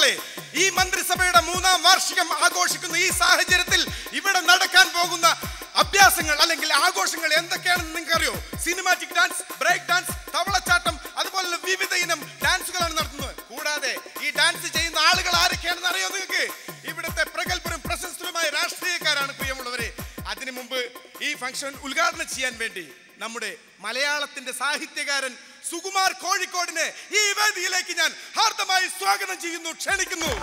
സുഹൃത്തുക്കളെ ഈ മന്ത്രിസഭയുടെ മൂന്നാം വാർഷികം ആഘോഷിക്കുന്ന ഈ സാഹചര്യത്തിൽ ഇവിടെ നടക്കാൻ പോകുന്ന അഭ്യാസങ്ങൾ അല്ലെങ്കിൽ ആഘോഷങ്ങൾ എന്തൊക്കെയാണെന്ന് നിങ്ങൾക്ക് അറിയോ സിനിമാറ്റിക് ഡാൻസ് ബ്രേക്ക് ഡാൻസ് തവളച്ചാട്ടം അതുപോലുള്ള വിവിധ ഇനം ഡാൻസുകളാണ് നടത്തുന്നത് കൂടാതെ ഈ ഡാൻസ് ചെയ്യുന്ന ആളുകൾ ആരൊക്കെയാണെന്ന് അറിയോ നിങ്ങൾക്ക് ഇവിടുത്തെ പ്രഗത്ഭരും പ്രശസ്തരുമായ രാഷ്ട്രീയക്കാരാണ് പ്രിയമുള്ളവരെ അതിനു മുമ്പ് ഈ ഫംഗ്ഷൻ ഉദ്ഘാടനം ചെയ്യാൻ വേണ്ടി നമ്മുടെ മലയാളത്തിന്റെ സാഹിത്യകാരൻ സുകുമാർ കോഴിക്കോടിനെ ഈ വേദിയിലേക്ക് ഞാൻ ഹാർദമായി സ്വാഗതം ചെയ്യുന്നു ക്ഷണിക്കുന്നു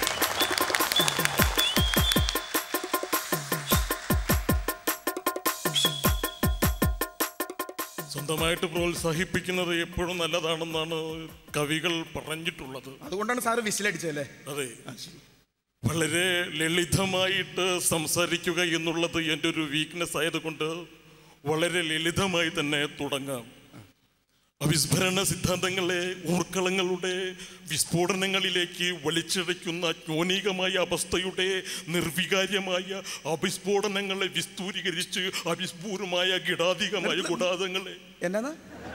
സ്വന്തമായിട്ട് പ്രോത്സാഹിപ്പിക്കുന്നത് എപ്പോഴും നല്ലതാണെന്നാണ് കവികൾ പറഞ്ഞിട്ടുള്ളത് അതുകൊണ്ടാണ് സാറ് വിസിലടിച്ചല്ലേ അതെ വളരെ ലളിതമായിട്ട് സംസാരിക്കുക എന്നുള്ളത് എൻ്റെ ഒരു വീക്ക്നെസ് ആയതുകൊണ്ട് വളരെ ലളിതമായി തന്നെ തുടങ്ങാം അവിസ്മരണ സിദ്ധാന്തങ്ങളെ ഊർക്കളങ്ങളുടെ വിസ്ഫോടനങ്ങളിലേക്ക് വലിച്ചിഴയ്ക്കുന്ന ജ്ഞോനികമായ അവസ്ഥയുടെ നിർവികാര്യമായ അവിസ്ഫോടനങ്ങളെ വിസ്തൂരീകരിച്ച് അവിസ്ഫൂരമായ ഗിടാധികമായ ഗുടാദങ്ങളെ എന്നാ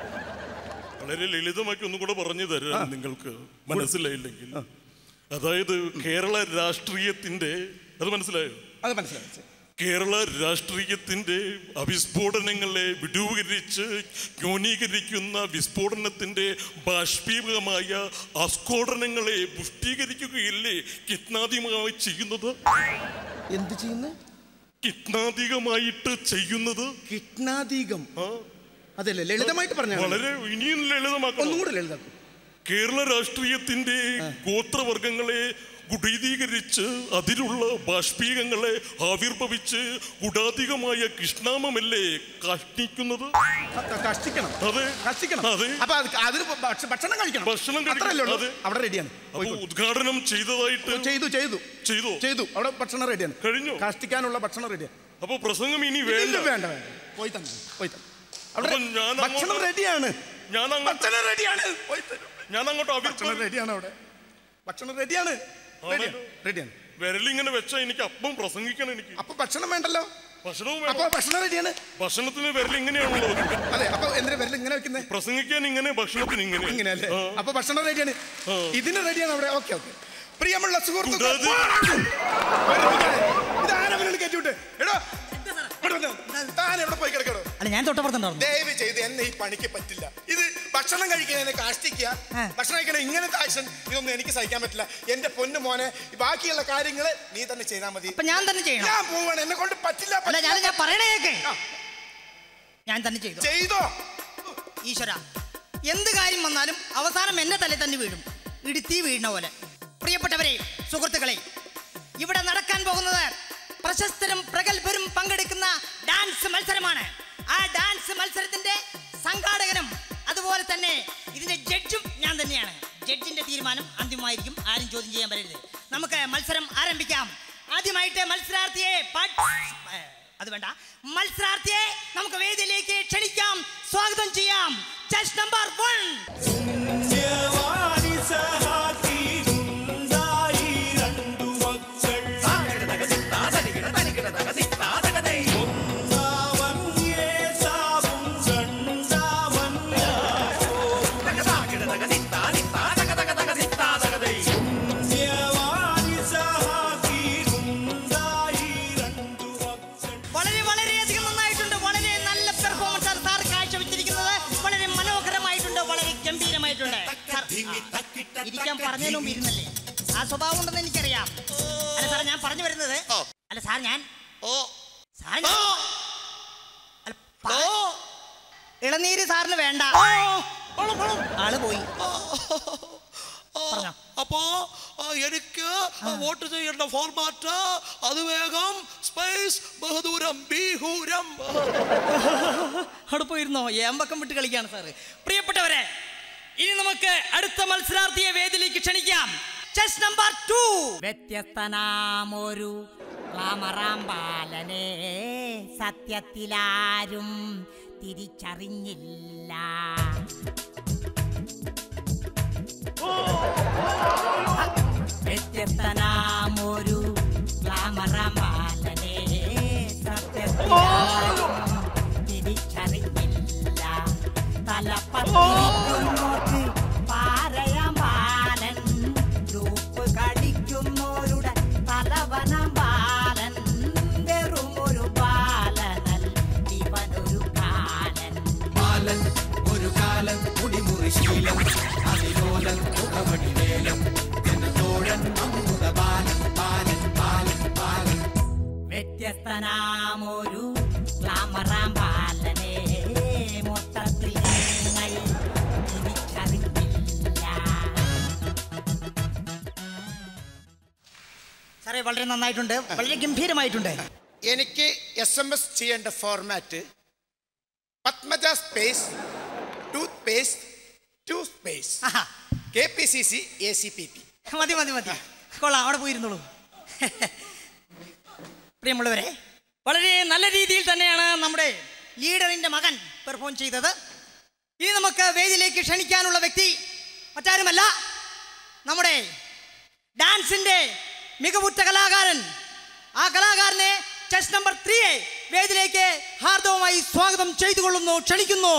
വളരെ ലളിതമാക്കി ഒന്നും കൂടെ പറഞ്ഞു തരാം നിങ്ങൾക്ക് മനസ്സിലായില്ലെങ്കിൽ അതായത് കേരള രാഷ്ട്രീയത്തിന്റെ അത് മനസ്സിലായോ അത് മനസ്സിലായി കേരള രാഷ്ട്രീയത്തിന്റെ അവിസ്ഫോടനങ്ങളെ വിടൂകരിച്ച് ന്യൂനീകരിക്കുന്ന വിസ്ഫോടനത്തിന്റെ ബാഷ്പീകമായ ആസ്ഫോടനങ്ങളെ പുഷ്ടീകരിക്കുകയില്ലേ കിത്നാദികമായി ചെയ്യുന്നത് എന്ത് ചെയ്യുന്നു കിത്നാദികമായിട്ട് ചെയ്യുന്നത് കിട്നാതീകം ആ, അതല്ലേ ലളിതമായിട്ട് പറഞ്ഞു വളരെ ഇനിയും ലളിതമാക്കണം ഒന്നും കൂടെ ലളിതാക്കും കേരള രാഷ്ട്രീയത്തിന്റെ ഗോത്രവർഗങ്ങളെ ഗുഡീതീകരിച്ച് അതിലുള്ള ബാഷ്പീകങ്ങളെ ആവിർഭവിച്ച് ഗുഡാധികമായ കൃഷ്ണാമമല്ലേ കാഷ്ടിക്കുന്നത് ക- കഷ്ടിക്കണം അതെ കഷ്ടിക്കണം അതെ അപ്പൊ അത് അതിന് ഭക്ഷ- ഭക്ഷണം കഴിക്കണം ഭക്ഷണം കഴിക്കണം. അത്രയല്ലേ ഉള്ളൂ അതെ. അവിടെ റെഡിയാണ് അപ്പൊ ഉദ്ഘാടനം ചെയ്തതായിട്ട് ചെയ്തു ചെയ്തു ചെയ്തോ ചെയ്തു അവിടെ ഭക്ഷണം റെഡിയാണ് കഴിഞ്ഞോ കഷ്ടിക്കാനുള്ള ഭക്ഷണം റെഡിയാണ് അപ്പൊ പ്രസംഗം ഇനി ഇല്ല, വേണ്ട വേണ്ട വേണ്ട പോയി തന്നെ പോയി തന്നെ അവിടെ അപ്പൊ ഞാൻ ഭക്ഷണം അങ്ങോട്ട് റെഡിയാണ് ഞാൻ അങ്ങോട്ട് ഭക്ഷണം റെഡിയാണ് പോയി തരും ഞാൻ അങ്ങോട്ട് ഭക്ഷണം അഭിപ്രായം റെഡിയാണ് അവിടെ ഭക്ഷണം റെഡിയാണ് ആണല്ലോ. റെഡിയാണ് വിരലിങ്ങനെ വെച്ചാ എനിക്ക് അപ്പം പ്രസംഗിക്കണം എനിക്ക് അപ്പൊ ഭക്ഷണം വേണ്ടല്ലോ ഭക്ഷണവും അപ്പൊ വേണം ഭക്ഷണം റെഡിയാണ് ഭക്ഷണത്തിന് വിരൽ ഇങ്ങനെയാണല്ലോ വെക്കുന്നത്. അതെ അപ്പൊ എന്തിനാ വിരൽ ഇങ്ങനെ വെക്കുന്നത് പ്രസംഗിക്കാൻ ഇങ്ങനെ ഭക്ഷണത്തിന് ഇങ്ങനെ ഇങ്ങനെയല്ലേ ആ. അപ്പൊ ഭക്ഷണം റെഡിയാണ് ആ. ഇതിന് റെഡിയാണ് അവിടെ ഓക്കെ ഓക്കെ പ്രിയമുള്ള സുഹൃത്തുക്കളെ കൂടാതെ- ഇതാരവനാണ് കയറ്റിവിട്ട് എടോ ഇവിടെ വന്നോ. താൻ എവിടെ പോയി കിടക്കണോ അല്ല ഞാൻ തൊട്ടപ്പുറത്തുണ്ടായിരുന്നു ദയവ് ചെയ്ത് എന്നെ ഈ പണിക്ക് പറ്റില്ല ഇത് ഭക്ഷണം കഴിക്കുന്നതിനെ കാഷ്ടിക്കുക ആ. ഭക്ഷണം കഴിക്കണ ഇങ്ങനത്തെ ആക്ഷൻ ഇതൊന്നും എനിക്ക് സഹിക്കാൻ പറ്റില്ല എന്റെ പൊന്നു മോനെ ഈ ബാക്കിയുള്ള കാര്യങ്ങൾ നീ തന്നെ ചെയ്താൽ മതി അപ്പൊ ഞാൻ തന്നെ ചെയ്യണം ഞാൻ പോവാണ് എന്നെ കൊണ്ട് പറ്റില്ല അല്ല ഞാൻ പറ്റില്ല. ഞാൻ പറയണേ കേക്ക് ആ. ഞാൻ തന്നെ ചെയ്തു ചെയ്തോ ഈശ്വര എന്ത് കാര്യം വന്നാലും അവസാനം എന്നെ തലേ തന്നെ വീഴും ഇടുത്തി വീഴുന്ന പോലെ പ്രിയപ്പെട്ടവരെ സുഹൃത്തുക്കളെ ഇവിടെ നടക്കാൻ പോകുന്നത് പ്രശസ്തരും പ്രഗത്ഭരും പങ്കെടുക്കുന്ന ഡാൻസ് മത്സരമാണ് ആ ഡാൻസ് മത്സരത്തിന്റെ സംഘാടകനും അതുപോലെ തന്നെ ഇതിന്റെ ജഡ്ജും ഞാൻ തന്നെയാണ് ജഡ്ജിന്റെ തീരുമാനം അന്തിമമായിരിക്കും ആരും ചോദ്യം ചെയ്യാൻ വരരുത് നമുക്ക് മത്സരം ആരംഭിക്കാം ആദ്യമായിട്ട് മത്സരാർത്ഥിയെ പാട്ട് ഏ, അത് വേണ്ട മത്സരാർത്ഥിയെ നമുക്ക് വേദിയിലേക്ക് ക്ഷണിക്കാം സ്വാഗതം ചെയ്യാം ജഡ്ജ് നമ്പർ വൺ പുണ്യവാണി സഹാത്തി ഉണ്ടായി രണ്ടു മക്കൾ ഒന്നാവൻ യേശാവും രണ്ടാവൻ പുണ്യവാണി സഹാത്തി ഉണ്ടായി രണ്ടു മക്കൾ വളരെ വളരെയധികം നന്നായിട്ടുണ്ട് വളരെ നല്ല പെർഫോമൻസ് ആണ് സാർ കാഴ്ചവെച്ചിരിക്കുന്നത് വളരെ മനോഹരമായിട്ടുണ്ട് വളരെ ഗംഭീരമായിട്ടുണ്ട് സാർ, ആ, ഇരിക്കാൻ പറഞ്ഞതിന് മുമ്പ് ഇരുന്നല്ലേ ആ സ്വഭാവം ഉണ്ടെന്ന് എനിക്കറിയാം അല്ല സാർ ഞാൻ പറഞ്ഞു വരുന്നത് അല്ല സാർ ഞാൻ സാർ ഞാൻ- അല്ല, പ- ഇളനീര് സാറിന് വേണ്ട ആള് പോയി പറഞ്ഞോ. അപ്പോ ആ, എനിക്ക് വോട്ട് ചെയ്യേണ്ട ഫോർമാറ്റ് അത് വേഗം സ്പേസ് ബഹദൂരം ബീഹൂരം അവിടെ പോയിരുന്നോ ഏമ്പക്കം വിട്ട് കളിക്കാണ് സാറ് പ്രിയപ്പെട്ടവരെ ഇനി നമുക്ക് അടുത്ത മത്സരാർത്ഥിയെ വേദിയിലേക്ക് ക്ഷണിക്കാം ചെസ് നമ്പർ ടു വ്യത്യസ്തനാമൊരു ക്ലാമറാം ബാലനെ സത്യത്തിലാരും തിരിച്ചറിഞ്ഞില്ല വ്യത്യസ്തനാമൊരു ക്ലാമറാം ബാലനെ സത്യത്തിലാരും തിരിച്ചറിഞ്ഞില്ല തലപ്പത്തിരിക്കുന്നോർക്ക് പാരയാം ബാലൻ ഗ്രൂപ്പ് വളരെ നന്നായിട്ടുണ്ട് വളരെ ഗംഭീരമായിട്ടുണ്ട് എനിക്ക് എസ് എം എസ് ചെയ്യേണ്ട format Padmaja space tooth paste two space ആഹാ K P C C A C P P മതി മതി മതി കൊള്ളാം അവിടെ പോയിരുന്നുള്ളൂ പ്രിയമുള്ളവരെ വളരെ നല്ല രീതിയിൽ തന്നെയാണ് നമ്മുടെ ലീഡറിന്റെ മകൻ പെർഫോം ചെയ്തത് ഇനി നമുക്ക് വേദിയിലേക്ക് ക്ഷണിക്കാനുള്ള വ്യക്തി മറ്റാരുമല്ല നമ്മുടെ ഡാൻസിന്റെ മികവുറ്റ കലാകാരൻ ആ കലാകാരനെ ചെസ് നമ്പർ ത്രീയെ വേദിയിലേക്ക് ഹാർദവമായി സ്വാഗതം ചെയ്തുകൊള്ളുന്നു ക്ഷണിക്കുന്നു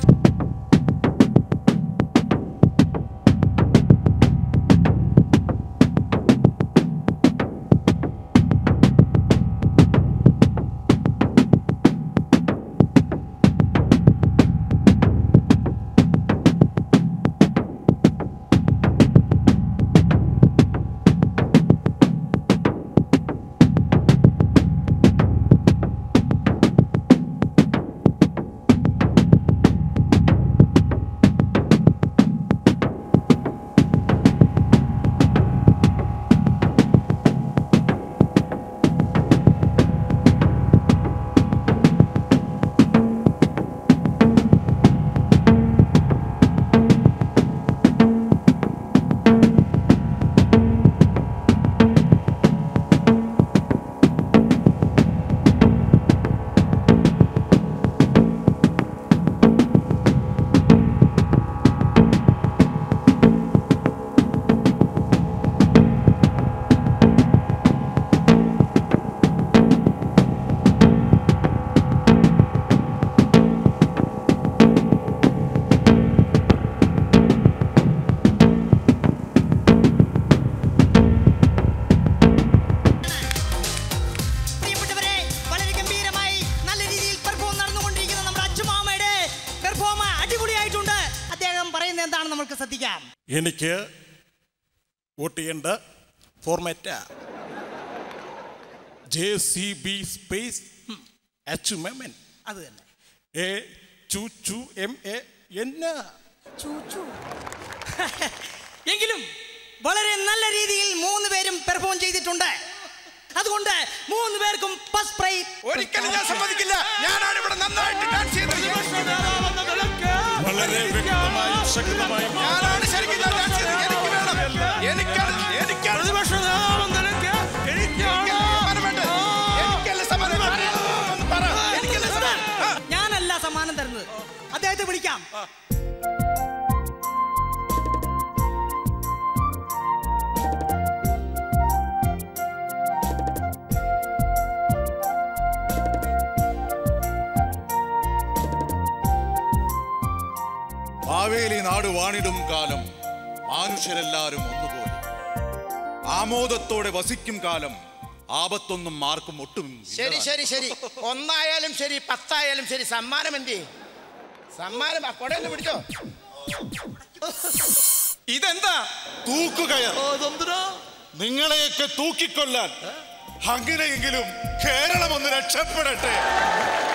പ്രിയപ്പെട്ടവരെ വളരെ ഗംഭീരമായി നല്ല രീതിയിൽ പെർഫോം നടന്നുകൊണ്ടിരിക്കുന്ന നമ്മുടെ അച്ചുമാമയുടെ പെർഫോം അടിപൊളിയായിട്ടുണ്ട് അദ്ദേഹം പറയുന്നത് എന്താണെന്ന് നമുക്ക് ശ്രദ്ധിക്കാം എനിക്ക് വോട്ട് ചെയ്യേണ്ട format J C B space H മെമൻ അത് തന്നെ എ ചു ചു എം എ എന്നാ ചൂച്ചു. എങ്കിലും വളരെ നല്ല രീതിയിൽ മൂന്ന് പേരും പെർഫോം ചെയ്തിട്ടുണ്ട് അതുകൊണ്ട് മൂന്ന് പേർക്കും ഫസ്റ്റ് പ്രൈസ് ഒരിക്കലും ഞാൻ സമ്മതിക്കില്ല ഞാനാണ് ഇവിടെ നന്നായിട്ട് ഡാൻസ് ചെയ്തത് നേതാവെന്ന നിലയ്ക്ക് വളരെ വ്യക്തമായും ശക്തമായും ഞാനാണ് ശരിക്കും ഞാൻ ഡാൻസ് ചെയ്തത് എനിക്ക് വേണം എനിക്കാണ് എനിക്കാണ് പ്രതിപക്ഷ നേതാവെന്ന നിലയ്ക്ക് എനിക്കാണ് സമ്മാനം വേണ്ടത്. എനിക്കല്ല സമ്മാനം. പറയാനുള്ളത് പറ. എനിക്കല്ല സമ്മാനം. ആ. ഞാനല്ല സമ്മാനം തരുന്നത് അദ്ദേഹത്തെ വിളിക്കാം മാവേലി നാട് വാണിടും കാലം മനുഷ്യരെല്ലാരും ഒന്നുപോലെ ആമോദത്തോടെ വസിക്കും കാലം ആപത്തൊന്നും ആർക്കും ഒട്ടും ശരി ശരി ശരി ഒന്നായാലും ശരി പത്തായാലും ശരി സമ്മാനം എന്തി സമ്മാനം ആ കൊടയൊന്ന് പിടിച്ചോ ഇതെന്താ തൂക്കുകയർ അതെന്തിനാ നിങ്ങളെയൊക്കെ തൂക്കിക്കൊല്ലാൻ അങ്ങനെയെങ്കിലും കേരളം ഒന്ന് രക്ഷപ്പെടട്ടെ